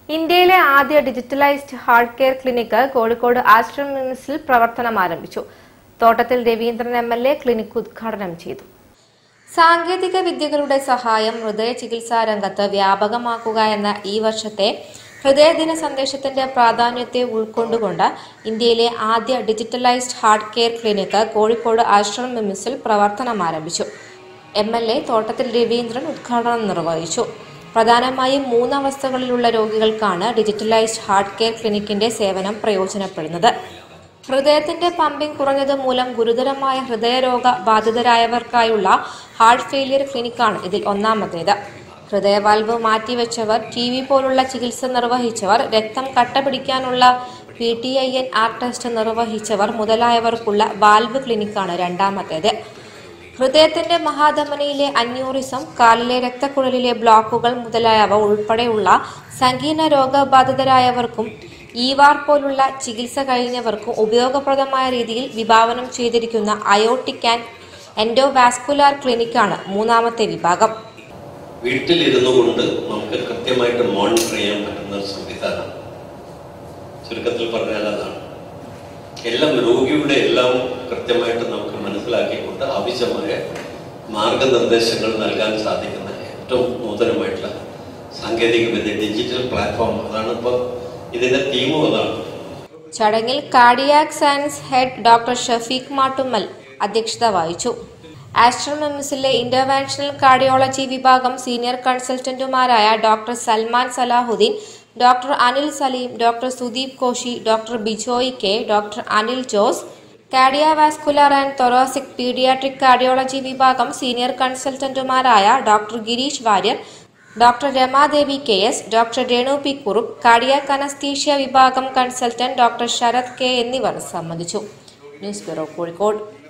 ഇന്ത്യയിലെ ആദ്യ digitalised heart care clinic Kozhikode ആശ്രം മിംസിൽ പ്രവർത്തനം ആരംഭിച്ചു Thottathil Ravindran M L A clinic ഉദ്ഘാടനം ചെയ്തു സാങ്കേതിക വിദ്യകളുടെ സഹായം ഹൃദയ ചികിത്സാ രംഗത്ത് വ്യാപകമാക്കുക എന്ന ഈ വർഷത്തെ ഹൃദയദിന സന്ദേശത്തിന്റെ പ്രാധാന്യത്തെ ഉൾക്കൊണ്ടുകൊണ്ട് ഇന്ത്യയിലെ ആദ്യ digitalised heart care clinic Kozhikode ആശ്രം മിംസിൽ പ്രവർത്തനം ആരംഭിച്ചു എം എൽ എ തോട്ടത്തിൽ രവീന്ദ്രൻ ഉദ്ഘാടനം നിർവഹിച്ചു പ്രധാനമായും മൂന്നവസ്ഥകളിലുള്ള രോഗികൾക്കാണ് ഡിജിറ്റലൈസ്ഡ് ഹാർട്ട് കെയർ ക്ലിനിക്കിന്റെ സേവനം പ്രയോജനപ്പെടുന്നത് ഹൃദയത്തിന്റെ പമ്പിംഗ് കുറഞ്ഞത് മൂലം ഗുരുതരമായ ഹൃദയരോഗ ബാധിതരായവർക്കായുള്ള ഹാർട്ട് ഫെയിലിയർ ക്ലിനിക്കാണ് ഇതിൽ ഒന്നാമത്തേത് ഹൃദയവാൽവ് മാറ്റിവെച്ചവർ ടി വി പോലുള്ള ചികിത്സ നിർവഹിച്ചവർ രക്തം കട്ട പിടിക്കാനുള്ള P T I N R test നിർവഹിച്ചവർ മുതലായവർക്കുള്ള വാൽവ് ക്ലിനിക്കാണ് രണ്ടാമത്തേത് ഹൃദയത്തിന്റെ മഹാധമനിയിലെ അന്യൂറിസം കാലിലെ രക്തക്കുഴലിലെ ബ്ലോക്കുകൾ മുതലായവ ഉൾപ്പെടെയുള്ള സങ്കീർണ രോഗബാധിതരായവർക്കും ഈവാർ പോലുള്ള ചികിത്സ കഴിഞ്ഞവർക്കും ഉപയോഗപ്രദമായ രീതിയിൽ വിഭാവനം ചെയ്തിരിക്കുന്ന അയോട്ടിക് ആൻഡ് എൻഡോവാസ്കുലാർ ക്ലിനിക്കാണ് മൂന്നാമത്തെ വിഭാഗം വീട്ടിലിരുന്നു കൊണ്ട് നമുക്ക് കൃത്യമായിട്ട് മോണിറ്റർ ചെയ്യാൻ പറ്റുന്ന ഒരു സംവിധാനം ചുരുക്കത്തിൽ പറഞ്ഞാൽ അതാണ് എല്ലാം രോഗിയുടെ എല്ലാം കൃത്യമായിട്ട് നമുക്ക് മനസ്സിലാക്കിക്കൊണ്ട് ആവശ്യമായ മാർഗനിർദ്ദേശങ്ങൾ നൽകാൻ സാധിക്കുന്ന ഏറ്റവും നൂതനമായിട്ടുള്ള സാങ്കേതിക വിദ്യ ഡിജിറ്റൽ പ്ലാറ്റ്ഫോം അതാണ് ഇപ്പോൾ ഇതിന്റെ തീമും അതാണ് ചടങ്ങിൽ cardiac science head doctor Shafeeq Mattummal അധ്യക്ഷത വഹിച്ചു ആസ്ട്രോണമിസിലെ ഇന്റർവെൻഷണൽ കാർഡിയോളജി വിഭാഗം സീനിയർ കൺസൾട്ടന്റുമാരായ doctor Salman Salahuddin doctor Anil Saleem doctor Sudeep Koshy doctor Bijoy K doctor Anil Jose cardiovascular and thoracic paediatric cardiology വിഭാഗം സീനിയർ കൺസൾട്ടന്റുമാരായ doctor Girish Warrier doctor Ramadevi K S doctor Renu P Kurup cardiac anaesthesia വിഭാഗം കൺസൾട്ടന്റ് ഡോക്ടർ ശരത് കെ എന്നിവർ സംബന്ധിച്ചു ന്യൂസ് ബ്യൂറോ കോഴിക്കോട്